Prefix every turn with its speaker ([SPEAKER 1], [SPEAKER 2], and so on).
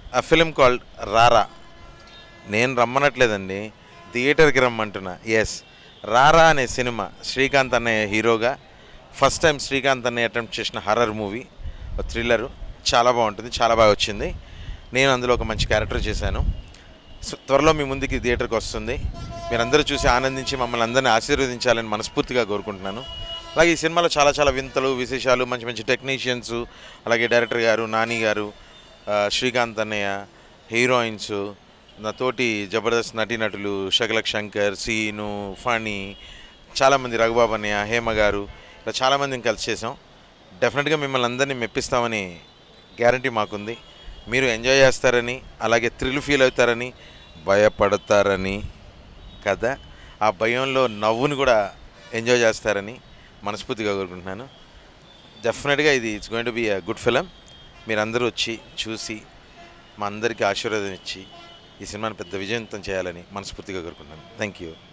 [SPEAKER 1] a film called రారా నేను రమ్మనట్లేదండి థియేటర్కి రమ్మంటున్నా ఎస్ రారా అనే సినిమా శ్రీకాంత్ అన్నయ్య హీరోగా ఫస్ట్ టైం శ్రీకాంత్ అన్నయ్య అటెంప్ట్ చేసిన హర్రర్ మూవీ థ్రిల్లరు చాలా బాగుంటుంది చాలా బాగా వచ్చింది నేను అందులో ఒక మంచి క్యారెక్టర్ చేశాను సో త్వరలో మీ ముందుకి థియేటర్కి వస్తుంది మీరందరూ చూసి ఆనందించి మమ్మల్ని అందరినీ ఆశీర్వదించాలని మనస్ఫూర్తిగా కోరుకుంటున్నాను అలాగే ఈ సినిమాలో చాలా చాలా వింతలు విశేషాలు మంచి మంచి టెక్నీషియన్స్ అలాగే డైరెక్టర్ గారు నాని గారు ఆ, శ్రీకాంత్ అన్నయ్య హీరోయిన్స్ నా తోటి జబర్దస్త్ నటీనటులు షకలక్ శంకర్ సీను ఫణి చాలామంది రఘుబాబు అన్నయ్య హేమ గారు ఇలా చాలామందిని కలిసి చేసాం డెఫినెట్గా మిమ్మల్ని అందరినీ మెప్పిస్తామని గ్యారంటీ మాకుంది మీరు ఎంజాయ్ చేస్తారని అలాగే థ్రిల్ ఫీల్ అవుతారని భయపడతారని కదా ఆ భయంలో నవ్వుని కూడా ఎంజాయ్ చేస్తారని మనస్ఫూర్తిగా కోరుకుంటున్నాను డెఫినెట్గా ఇది it's going to be a good film మీరందరూ వచ్చి చూసి మా అందరికీ ఆశీర్వాదం ఇచ్చి ఈ సినిమాని పెద్ద విజయవంతం చేయాలని మనస్ఫూర్తిగా కోరుకుంటున్నాను థ్యాంక్ యూ